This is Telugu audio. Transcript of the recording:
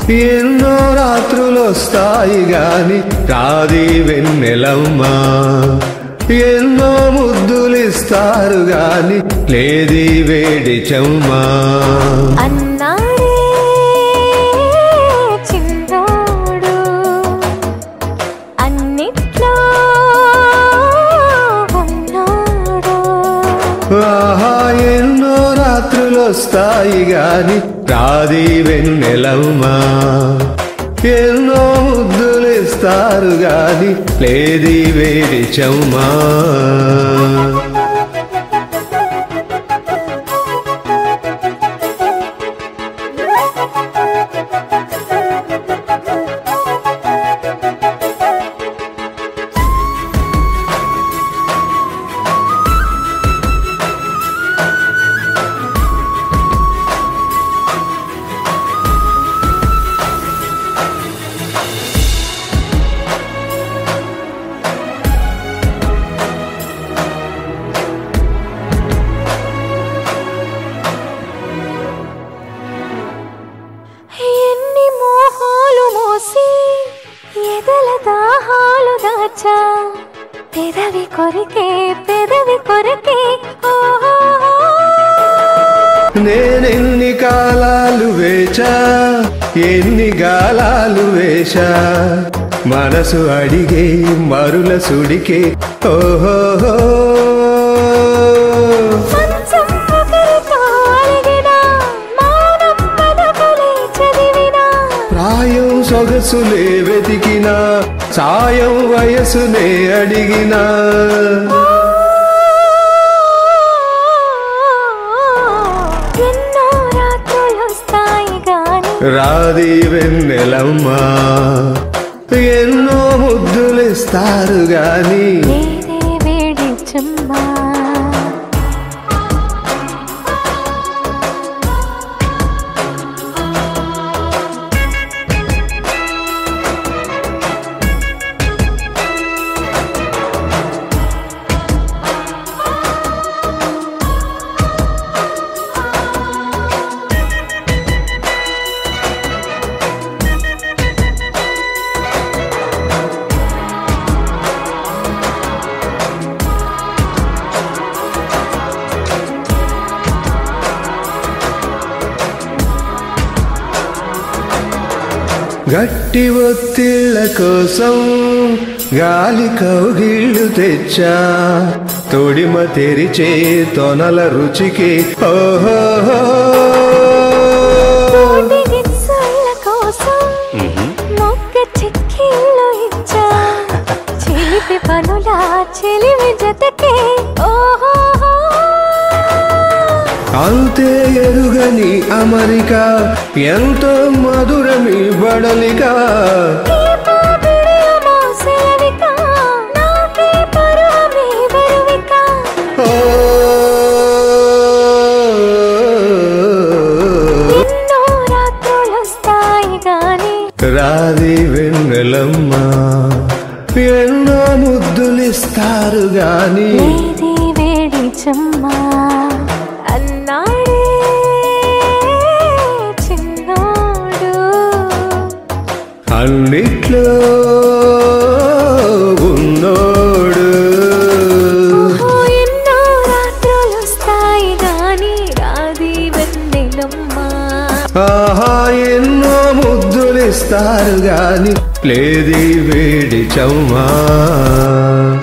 ఎన్నో రాత్రులు వస్తాయి గాని రాది వెన్నెలమ్మా ఎన్నో ముద్దులిస్తారు గాని లేది వేడి చెమ్మా అన్నాడే చిన్నోడు అన్నిట్లో ఉన్నాడు ఆహా ఎన్నో రాత్రులు వస్తాయి గాని రాది వెన్నెలమ్మా ఎన్నో ముద్దులిస్తారు గాని లేది వేడి చెమ్మా ఎన్ని మోహాలు మోసి ఎదల దాహాలు దాచా పెదవి కొరికే పెదవి కొరికే ఓహో నేనెన్ని కాలాలు వేచా ఎన్ని గాలాలు వేశా మనసు అడిగే మరుల సుడికే ఓహో మంచం ఒకరితో అలిగినా, మౌనం పదములే చదివినా, ప్రాయం సొగసులే వెతికినా సాయం వయసునే అడిగినా ఎన్నో రాత్రులొస్తాయి గాని రాది వెన్నెలమ్మా ఎన్నో ముద్దులిస్తారు గాని లేదే వేడి చుమ్మా గట్టి ఒత్తిళ్ళ కోసం గాలి కౌగిళ్ళు తెచ్చా తొడిమ తెరిచే తొనల రుచికి ఓహో కోటి గిచ్చుల కోసం మొక్క చిక్కిళ్ళు ఇచ్చా చిలిపి పనుల చెలివి జతకే ఓహో అంతే ఎరుగని అమరిక ఎంతో మధురమి బడలిక ఈ పాపిడియమో సెలవిక, నాకే పరువమే బరువిక. ఓ ఎన్నో రాత్రులొస్తాయి గాని రాది వెన్నెలమ్మా ఎన్నో ముద్దులిస్తారు గాని లేది వేడి చెమ్మా అన్నాడే చిన్నోడు అన్నిట్లో ఉన్నోడు ఓహో, ఎన్నో రాత్రులొస్తాయి గాని రాది వెన్నెలమ్మా ఆహా ఎన్నో ముద్దులిస్తారు గాని లేది వేడి చమ్మా